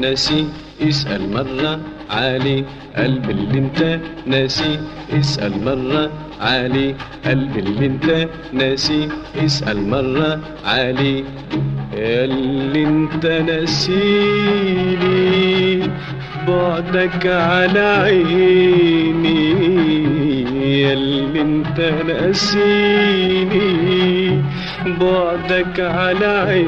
ناسي اسأل مرة علي قلب اللي انت ناسي اسأل مرة علي قلب اللي انت ناسي اسأل مرة علي اللي انت ناسيني بعدك على عيني اللي انت ناسيني بعدك على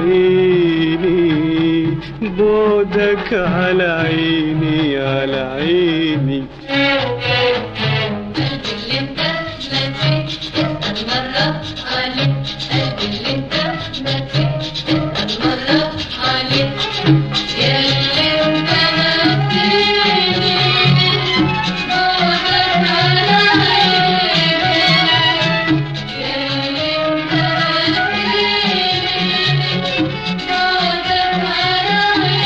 عيني بعدك على عيني على عيني قلبي اللي انت ناسي اسأل مرة عليه قلبي اللي انت ناسي اسأل مرة عليه ياللي انت ناسيني بعدك على عيني ياللي انت ناسيني بعدك على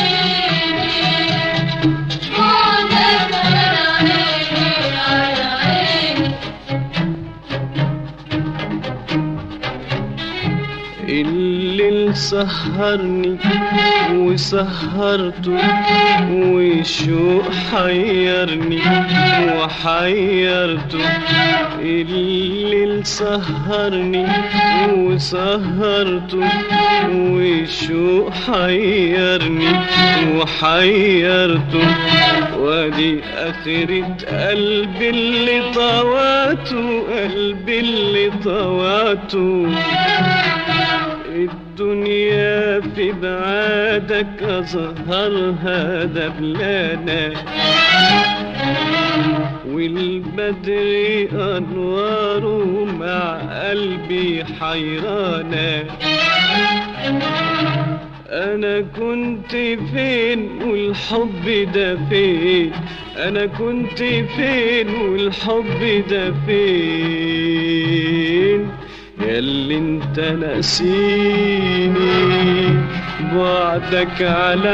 عيني بعدك على عيني على عيني الليل سهرني وسهرته والشوق حيرني وحيرته الليل سهرني وسهرته والشوق حيرني وحيرته وادي آخرة قلبي اللي طواته قلبي اللي طواته الدنيا في بعادك أظهرها دبلانة والبدر أنواره مع قلبي حيرانة أنا كنت فين والحب ده فين أنا كنت فين والحب ده فين ياللي انت ناسيني بعدك على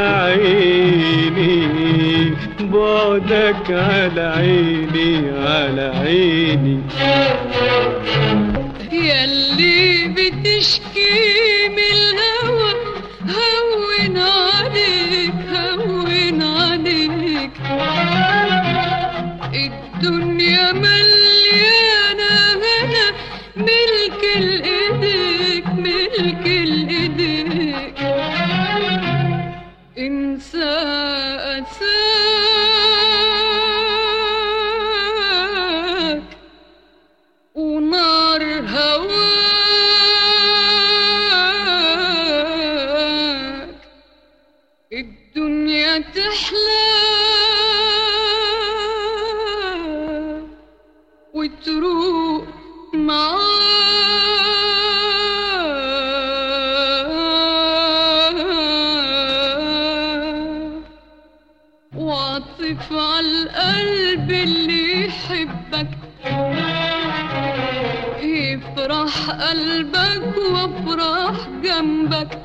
عيني بعدك على عيني على عيني ياللي بتشكي من الهوى هون عليك هون عليك الدنيا مليانة هنا ملك الإيديك ملك الإيديك انسى أساك ونار هواك الدنيا تحلى وتروق معاك واعطف على القلب اللي يحبك يفرح قلبك وافرح جنبك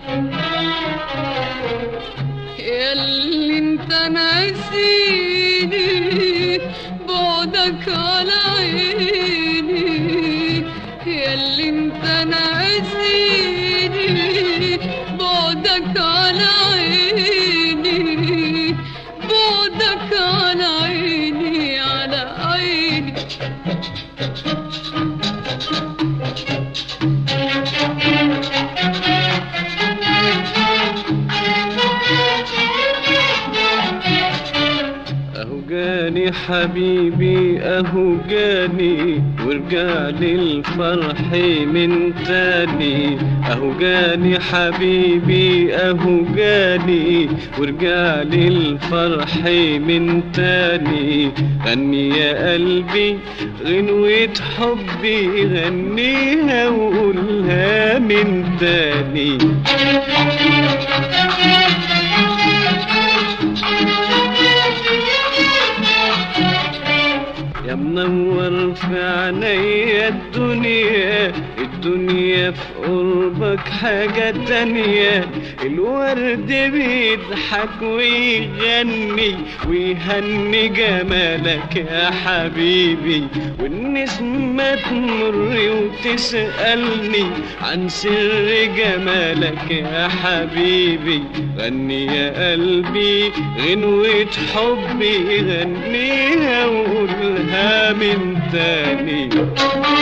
ياللي انت ناسيني بعدك على عيني ياللي انت ناسيني بعدك على عيني بعدك على عيني على عيني اهو جاني حبيبي اهو جاني ورجع لي الفرح من تاني اهو جاني حبيبي اهو جاني ورجع لي الفرح من تاني غني يا قلبي غنوة حبي غنيها وقولها من تاني يا منور في عينيا الدنيا الدنيا في قربك حاجة تانية الورد بيضحك ويغني ويهني جمالك يا حبيبي والنسمة تمر وتسألني عن سر جمالك يا حبيبي غني يا قلبي غنوة حبي غنيها وقولها من تاني